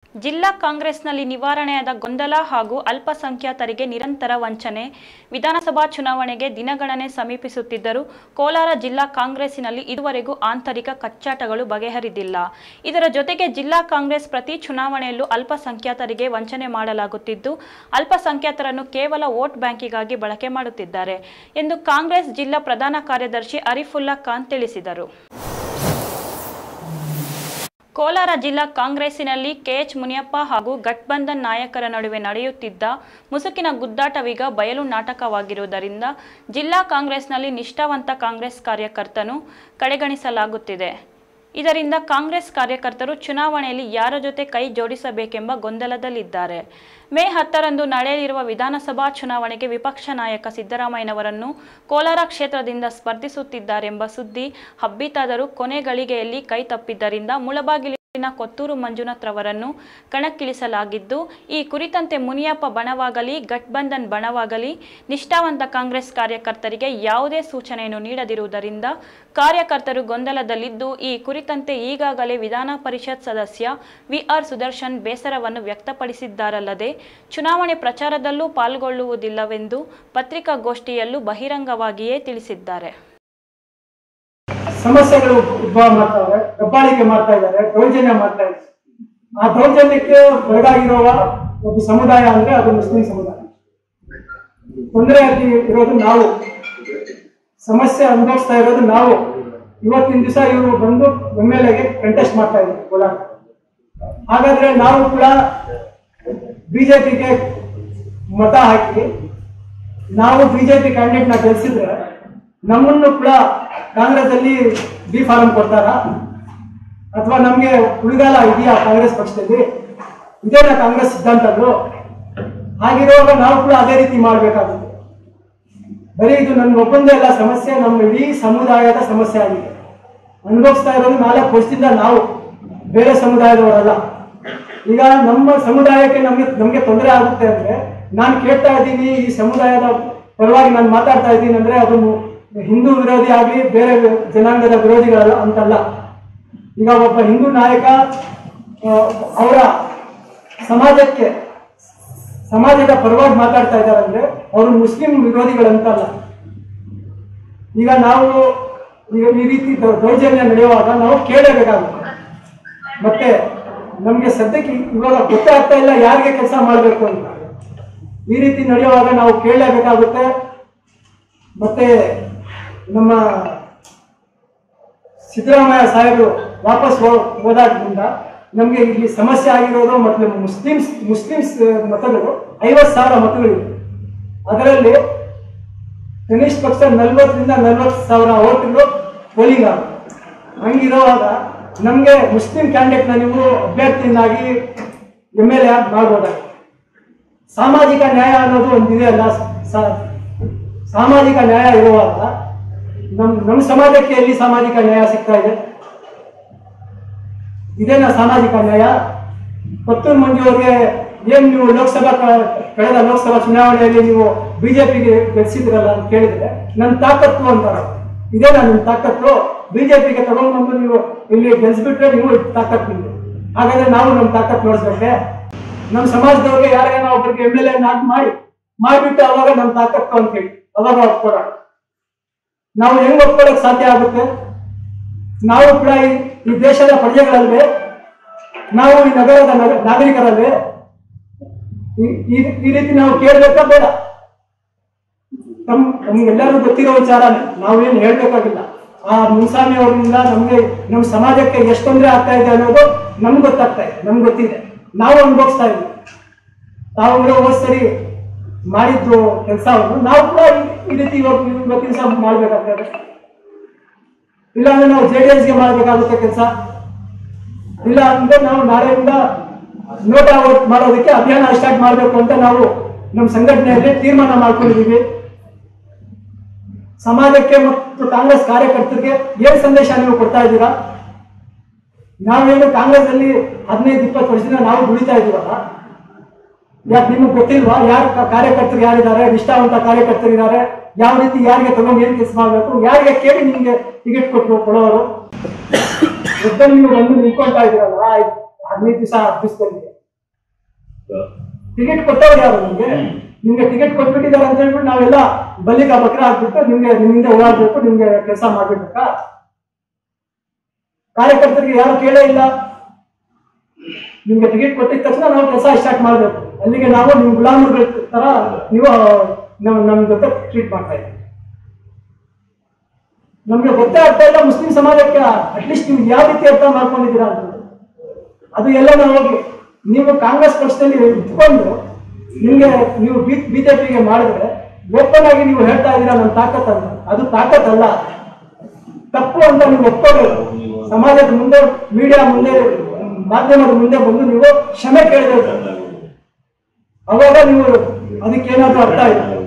ಜಿಲ್ಲಾ ಕಾಂಗ್ರೆಸ್ನಲ್ಲಿ ನಿವಾರಣೆಯಾದ ಗೊಂದಲ ಹಾಗೂ ಅಲ್ಪಸಂಖ್ಯಾತರಿಗೆ ನಿರಂತರ ವಂಚನೆ ವಿಧಾನಸಭಾ ಚುನಾವಣೆಗೆ ದಿನಗಣನೆ ಸಮೀಪಿಸುತ್ತಿದ್ದರೂ ಕೋಲಾರ ಜಿಲ್ಲಾ ಕಾಂಗ್ರೆಸ್ಸಿನಲ್ಲಿ ಇದುವರೆಗೂ ಆಂತರಿಕ ಕಚ್ಚಾಟಗಳು ಬಗೆಹರಿದಿಲ್ಲ ಇದರ ಜೊತೆಗೆ ಜಿಲ್ಲಾ ಕಾಂಗ್ರೆಸ್ ಪ್ರತಿ ಚುನಾವಣೆಯಲ್ಲೂ ಅಲ್ಪಸಂಖ್ಯಾತರಿಗೆ ವಂಚನೆ ಮಾಡಲಾಗುತ್ತಿದ್ದು ಅಲ್ಪಸಂಖ್ಯಾತರನ್ನು ಕೇವಲ ವೋಟ್ ಬ್ಯಾಂಕಿಗಾಗಿ ಬಳಕೆ ಮಾಡುತ್ತಿದ್ದಾರೆ ಎಂದು ಕಾಂಗ್ರೆಸ್ ಜಿಲ್ಲಾ ಪ್ರಧಾನ ಕಾರ್ಯದರ್ಶಿ ಅರಿಫುಲ್ಲಾ ಖಾನ್ ತಿಳಿಸಿದರು ಕೋಲಾರ ಜಿಲ್ಲಾ ಕಾಂಗ್ರೆಸ್ಸಿನಲ್ಲಿ ಕೆಎಚ್ ಮುನಿಯಪ್ಪ ಹಾಗೂ ಗಠಬಂಧನ್ ನಾಯಕರ ನಡುವೆ ನಡೆಯುತ್ತಿದ್ದ ಮುಸುಕಿನ ಗುದ್ದಾಟವೀಗ ಬಯಲು ನಾಟಕವಾಗಿರುವುದರಿಂದ ಜಿಲ್ಲಾ ಕಾಂಗ್ರೆಸ್ನಲ್ಲಿ ನಿಷ್ಠಾವಂತ ಕಾಂಗ್ರೆಸ್ ಕಾರ್ಯಕರ್ತನು ಕಡೆಗಣಿಸಲಾಗುತ್ತಿದೆ ಇದರಿಂದ ಕಾಂಗ್ರೆಸ್ ಕಾರ್ಯಕರ್ತರು ಚುನಾವಣೆಯಲ್ಲಿ ಯಾರ ಜೊತೆ ಕೈ ಜೋಡಿಸಬೇಕೆಂಬ ಗೊಂದಲದಲ್ಲಿದ್ದಾರೆ ಮೇ ಹತ್ತರಂದು ನಡೆಯಲಿರುವ ವಿಧಾನಸಭಾ ಚುನಾವಣೆಗೆ ವಿಪಕ್ಷ ನಾಯಕ ಸಿದ್ದರಾಮಯ್ಯನವರನ್ನು ಕೋಲಾರ ಕ್ಷೇತ್ರದಿಂದ ಸ್ಪರ್ಧಿಸುತ್ತಿದ್ದಾರೆಂಬ ಸುದ್ದಿ ಹಬ್ಬಿತಾದರೂ ಕೊನೆ ಗಳಿಗೆಯಲ್ಲಿ ಕೈ ತಪ್ಪಿದ್ದರಿಂದ ಮುಳಬಾಗಿಲಿನ ಕೊತ್ತೂರು ಮಂಜುನಾಥ್ ರವರನ್ನು ಕಣಕ್ಕಿಳಿಸಲಾಗಿದ್ದು ಈ ಕುರಿತಂತೆ ಮುನಿಯಪ್ಪ ಬಣವಾಗಲಿ ಗಠಬಂಧನ್ ಬಣವಾಗಲಿ ನಿಷ್ಠಾವಂತ ಕಾಂಗ್ರೆಸ್ ಕಾರ್ಯಕರ್ತರಿಗೆ ಯಾವುದೇ ಸೂಚನೆಯನ್ನು ನೀಡದಿರುವುದರಿಂದ ಕಾರ್ಯಕರ್ತರು ಗೊಂದಲದಲ್ಲಿದ್ದು ಈ ಕುರಿತಂತೆ ಈಗಾಗಲೇ ವಿಧಾನ ಪರಿಷತ್ ಸದಸ್ಯ ವಿಆರ್ ಸುದರ್ಶನ್ ಬೇಸರವನ್ನು ವ್ಯಕ್ತಪಡಿಸಿದ್ದಾರಲ್ಲದೆ ಚುನಾವಣೆ ಪ್ರಚಾರದಲ್ಲೂ ಪಾಲ್ಗೊಳ್ಳುವುದಿಲ್ಲವೆಂದು ಪತ್ರಿಕಾಗೋಷ್ಠಿಯಲ್ಲೂ ಬಹಿರಂಗವಾಗಿಯೇ ತಿಳಿಸಿದ್ದಾರೆ ಸಮಸ್ಯೆಗಳು ಉದ್ಭವ ಮಾಡ್ತಾವೆ ದಬ್ಬಾಳಿಕೆ ಮಾಡ್ತಾ ಇದ್ದಾರೆ ದೌರ್ಜನ್ಯ ಮಾಡ್ತಾ ಇದ್ದಾರೆ ಆ ದೌರ್ಜನ್ಯಕ್ಕೆ ಒಳಗಾಗಿರುವ ಒಂದು ಸಮುದಾಯ ಅಂದ್ರೆ ಅದು ಮುಸ್ಲಿಂ ಸಮುದಾಯ ತೊಂದರೆ ಆಗಿ ಇರೋದು ನಾವು ಸಮಸ್ಯೆ ಅನುಭವಿಸ್ತಾ ಇರೋದು ನಾವು ಇವತ್ತಿನ ದಿವಸ ಇವರು ಬಂದು ಎಮ್ ಎಲ್ ಎಗೆ ಕಂಟೆಸ್ಟ್ ಮಾಡ್ತಾ ಇದ್ದಾರೆ ಕೋಲಾರ ಹಾಗಾದ್ರೆ ನಾವು ಕೂಡ ಬಿಜೆಪಿಗೆ ಮತ ಹಾಕಿ ನಾವು ಬಿಜೆಪಿ ಕ್ಯಾಂಡಿಡೇಟ್ ನ ಗೆಲ್ಸಿದ್ರೆ ನಮ್ಮನ್ನು ಕೂಡ ಕಾಂಗ್ರೆಸ್ ಅಲ್ಲಿ ಬಿ ಫಾರಂ ಕೊಡ್ತಾರಾ ಅಥವಾ ನಮ್ಗೆ ಉಳಿಗಾಲ ಇದೆಯಾ ಕಾಂಗ್ರೆಸ್ ಪಕ್ಷದಲ್ಲಿ ಇದೇನಾ ಕಾಂಗ್ರೆಸ್ ಸಿದ್ಧಾಂತಗಳು ಹಾಗಿರುವಾಗ ನಾವು ಕೂಡ ಅದೇ ರೀತಿ ಮಾಡ್ಬೇಕಾಗುತ್ತೆ ಬರೀ ಇದು ನನ್ನ ಒಬ್ಬಂದೇ ಎಲ್ಲ ಸಮಸ್ಯೆ ನಮ್ಮ ಇಡೀ ಸಮುದಾಯದ ಸಮಸ್ಯೆ ಆಗಿದೆ ಅನುಭವಿಸ್ತಾ ಇರೋದು ನಾಲ್ಕು ವರ್ಷದಿಂದ ನಾವು ಬೇರೆ ಸಮುದಾಯದವರಲ್ಲ ಈಗ ನಮ್ಮ ಸಮುದಾಯಕ್ಕೆ ನಮ್ಗೆ ನಮ್ಗೆ ತೊಂದರೆ ಆಗುತ್ತೆ ಅಂದ್ರೆ ನಾನು ಕೇಳ್ತಾ ಇದ್ದೀನಿ ಈ ಸಮುದಾಯದ ಪರವಾಗಿ ನಾನು ಮಾತಾಡ್ತಾ ಇದ್ದೀನಿ ಅಂದ್ರೆ ಅದು ಹಿಂದೂ ವಿರೋಧಿ ಆಗಲಿ ಬೇರೆ ಜನಾಂಗದ ವಿರೋಧಿಗಳಲ್ಲ ಅಂತಲ್ಲ ಈಗ ಒಬ್ಬ ಹಿಂದೂ ನಾಯಕ ಆ, ಅವರ ಸಮಾಜಕ್ಕೆ ಸಮಾಜದ ಪರವಾಗಿ ಮಾತಾಡ್ತಾ ಇದ್ದಾರೆ ಅಂದ್ರೆ ಅವರು ಮುಸ್ಲಿಂ ವಿರೋಧಿಗಳಂತಲ್ಲ ಈಗ ನಾವು ಈಗ ಈ ರೀತಿ ದೌ- ದೌರ್ಜನ್ಯ ನಡೆಯುವಾಗ ನಾವು ಕೇಳಲೇಬೇಕಾಗುತ್ತೆ ಮತ್ತೆ ನಮ್ಗೆ ಸದ್ಯಕ್ಕೆ ಇವಾಗ ಗೊತ್ತಾಗ್ತಾ ಇಲ್ಲ ಯಾರಿಗೆ ಕೆಲಸ ಮಾಡಬೇಕು ಅಂತ ಈ ರೀತಿ ನಡೆಯುವಾಗ ನಾವು ಕೇಳಲೇಬೇಕಾಗುತ್ತೆ ಮತ್ತೆ ನಮ್ಮ ಸಿದ್ದರಾಮಯ್ಯ ಸಾಹೇಬರು ವಾಪಸ್ ಹೋ- ಹೋದಾದ್ರಿಂದ ನಮಗೆ ಇಲ್ಲಿ ಸಮಸ್ಯೆ ಆಗಿರೋದು ಮತ್ತು ಮುಸ್ಲಿಮ್ಸ್ ಮುಸ್ಲಿಮ್ಸ್ ಮತಗಳು ಐವತ್ತು ಸಾವಿರ ಮತಗಳಿವೆ ಅದರಲ್ಲಿ ಕನಿಷ್ಠ ಪಕ್ಷ ನಲ್ವತ್ತರಿಂದ ನಲ್ವತ್ತು ಸಾವಿರ ಓಟ್ಗಳು ಪೋಲಿಂಗ್ ಆಗುತ್ತೆ ಹಂಗಿರುವಾಗ ನಮಗೆ ಮುಸ್ಲಿಂ ಕ್ಯಾಂಡಿಡೇಟ್ನ ನೀವು ಅಭ್ಯರ್ಥಿಯನ್ನಾಗಿ ಎಮ್ ಎಲ್ ಎ ಆಗಿ ಮಾಡ್ಬೋದಾಗುತ್ತೆ ಸಾಮಾಜಿಕ ನ್ಯಾಯ ಅನ್ನೋದು ಒಂದಿದೆ ಅಲ್ಲ ಸ- ಸಾಮಾಜಿಕ ನ್ಯಾಯ ಇರುವಾಗ ನಮ್ ನಮ್ಮ ಸಮಾಜಕ್ಕೆ ಎಲ್ಲಿ ಸಾಮಾಜಿಕ ನ್ಯಾಯ ಸಿಗ್ತಾ ಇದೆ ಇದೇನಾ ಸಾಮಾಜಿಕ ನ್ಯಾಯ ಕೊತ್ತೂರು ಮಂಜು ಅವ್ರಿಗೆ ಏನ್ ನೀವು ಲೋಕಸಭಾ ಕ- ಕಳೆದ ಲೋಕಸಭಾ ಚುನಾವಣೆಯಲ್ಲಿ ನೀವು ಬಿಜೆಪಿಗೆ ಗೆಲ್ಸಿದ್ರಲ್ಲ ಅಂತ ಕೇಳಿದ್ರೆ ನನ್ನ ತಾಕತ್ತು ಅಂತಾರ ಇದೇನಾ ನಿಮ್ ತಾಕತ್ತು ಬಿಜೆಪಿಗೆ ತಗೊಂಡ್ಬಂದು ನೀವು ಇಲ್ಲಿ ಗೆಲ್ಸ್ಬಿಟ್ರೆ ನೀವು ತಾಕತ್ತು ನಿಮ್ದು ಹಾಗಾದ್ರೆ ನಾವು ನಮ್ಮ ತಾಕತ್ ನೋಡಿಸ್ಬೇಕೆ ನಮ್ಮ ಸಮಾಜದವ್ರಿಗೆ ಯಾರಿಗಾನ ಒಬ್ಬರಿಗೆ ಎಮ್ ಎಲ್ ಎ ನಾಟ್ ಮಾಡಿ ಮಾಡ್ಬಿಟ್ಟು ಅವಾಗ ನಮ್ಮ ತಾಕತ್ತು ಅಂತ ಹೇಳಿ ಅವಾಗ ಒಪ್ಕೊಳ್ಳೋಣ ನಾವು ಹೆಂಗ್ ಒಪ್ಕೊಳ್ಳೋಕೆ ಸಾಧ್ಯ ಆಗುತ್ತೆ ನಾವು ಕೂಡ ಈ ಈ ದೇಶದ ಪ್ರಜೆಗಳಲ್ವೇ ನಾವು ಈ ನಗರದ ನಗ- ನಾಗರಿಕರಲ್ವೇ ಈ- ಈ ಈ ರೀತಿ ನಾವು ಕೇಳ್ಬೇಕಾ ಬೇಡ ನಮ್ ನಮ್ಗೆಲ್ಲರೂ ಗೊತ್ತಿರೋ ವಿಚಾರನೇ ನಾವೇನು ಹೇಳ್ಬೇಕಾಗಿಲ್ಲ ಆ ಮುನ್ಸ್ವಾಮಿ ಅವರಿಂದ ನಮ್ಗೆ ನಮ್ಮ ಸಮಾಜಕ್ಕೆ ಎಷ್ಟು ತೊಂದರೆ ಆಗ್ತಾ ಇದೆ ಅನ್ನೋದು ನಮ್ಗೆ ಗೊತ್ತಾಗ್ತಾ ಇದೆ ನಮ್ಗೆ ಗೊತ್ತಿದೆ ನಾವು ಅನುಭವಿಸ್ತಾ ಇದ್ವಿ ತಾವುಗಳು ಹೋದ್ ಸರಿ ಮಾಡಿದ್ದು ಕೆಲಸವನ್ನು ನಾವು ಕೂಡ ಈ- ಈ ರೀತಿ ಇವತ್ತು ಇವತ್ತಿನ ದಿವಸ ಮಾಡ್ಬೇಕಾಗ್ತದೆ ಇಲ್ಲಾಂದ್ರೆ ನಾವು ಜೆ ಡಿ ಎಸ್ಗೆ ಮಾಡಬೇಕಾಗುತ್ತೆ ಕೆಲಸ ಇಲ್ಲ ಅಂದ್ರೆ ನಾವು ನಾಳೆಯಿಂದ ನೋಟಾ ವೋಟ್ ಮಾಡೋದಕ್ಕೆ ಅಭಿಯಾನ ಸ್ಟಾರ್ಟ್ ಮಾಡಬೇಕು ಅಂತ ನಾವು ನಮ್ಮ ಸಂಘಟನೆಯಲ್ಲಿ ತೀರ್ಮಾನ ಮಾಡ್ಕೊಂಡಿದ್ದೀವಿ ಸಮಾಜಕ್ಕೆ ಮತ್ತು ಕಾಂಗ್ರೆಸ್ ಕಾರ್ಯಕರ್ತರಿಗೆ ಏನ್ ಸಂದೇಶ ನೀವು ಕೊಡ್ತಾ ಇದ್ದೀರಾ ನಾವೇನು ಕಾಂಗ್ರೆಸ್ ಅಲ್ಲಿ ಹದಿನೈದು ಇಪ್ಪತ್ತು ವರ್ಷದಿಂದ ನಾವು ದುಡಿತಾ ಇದೀವಲ್ಲ ಯಾಕೆ ನಿಮಗೆ ಗೊತ್ತಿಲ್ವಾ ಯಾರು ಕಾರ್ಯಕರ್ತರು ಯಾರಿದ್ದಾರೆ ನಿಷ್ಠಾವಂತ ಕಾರ್ಯಕರ್ತರಿದ್ದಾರೆ ಯಾವ ರೀತಿ ಯಾರಿಗೆ ತಗೊಂಡು ಏನ್ ಕೆಲಸ ಮಾಡಬೇಕು ಯಾರಿಗೆ ಕೇಳಿ ನಿಮ್ಗೆ ಟಿಕೆಟ್ ಕೊಟ್ಟು ಕೊಡೋರು ಒಬ್ಬರು ನೀವು ಬಂದು ನಿಂತ್ಕೊಳ್ತಾ ಇದ್ದೀರಲ್ಲ ಹದಿನೈದು ದಿವಸ ಹತ್ತು ದಿವಸದಲ್ಲಿ ಟಿಕೆಟ್ ಕೊಟ್ಟವ್ರು ಯಾರು ನಿಮ್ಗೆ ಹ್ಮ್. ನಿಮ್ಗೆ ಟಿಕೆಟ್ ಕೊಟ್ಬಿಟ್ಟಿದ್ದಾರೆ ಅಂತ ಹೇಳ್ಬಿಟ್ಟು ನಾವೆಲ್ಲ ಬಲಿಕ ಬಕ್ರ ಹಾಕ್ಬಿಟ್ಟು ನಿಮ್ಗೆ ನಿಮ್ಮಿಂದ ಓಡಾಡ್ಬೇಕು ನಿಮ್ಗೆ ಕೆಲಸ ಮಾಡ್ಬಿಡ್ಬೇಕಾ ಕಾರ್ಯಕರ್ತರಿಗೆ ಯಾರು ಕೇಳೇ ಇಲ್ಲ ನಿಮ್ಗೆ ಟಿಕೆಟ್ ಕೊಟ್ಟಿದ ತಕ್ಷಣ ನಾವು ಕೆಲಸ ಸ್ಟಾರ್ಟ್ ಮಾಡ್ಬೇಕು ಅಲ್ಲಿಗೆ ನಾವು ನಿಮ್ ಗುಲಾಮರುಗಳ ತರ ನೀವು ನಮ್ ನಮ್ ಜೊತೆ ಟ್ರೀಟ್ ಮಾಡ್ತಾ ಇದ್ದೀವಿ ನಮ್ಗೆ ಗೊತ್ತೇ ಆಗ್ತಾ ಇಲ್ಲ ಮುಸ್ಲಿಂ ಸಮಾಜಕ್ಕೆ ಅಟ್ಲೀಸ್ಟ್ ನೀವು ಯಾವ ರೀತಿ ಅರ್ಥ ಮಾಡ್ಕೊಂಡಿದ್ದೀರಾ ಅಂತ ಅದು ಎಲ್ಲ ನಾವು ಹೋಗಿ ನೀವು ಕಾಂಗ್ರೆಸ್ ಪಕ್ಷದಲ್ಲಿ ಇಟ್ಕೊಂಡು ನಿಮ್ಗೆ ನೀವು ಬಿಜೆಪಿಗೆ ಮಾಡಿದ್ರೆ ಓಪನ್ ಆಗಿ ನೀವು ಹೇಳ್ತಾ ಇದ್ದೀರಾ ನನ್ನ ತಾಕತ್ ಅಂತ ಅದು ತಾಕತ್ ಅಲ್ಲ ತಪ್ಪು ಅಂತ ನೀವು ಒಪ್ಕೋಬೇಕು ಸಮಾಜದ ಮುಂದೆ ಮೀಡಿಯಾ ಮುಂದೆ ಮಾಧ್ಯಮದ ಮುಂದೆ ಬಂದು ನೀವು ಕ್ಷಮೆ ಕೇಳಬೇಕು ಅವಾಗ ನೀವು ಅದಕ್ಕೇನಾದ್ರೂ ಅರ್ಥ ಇದೆ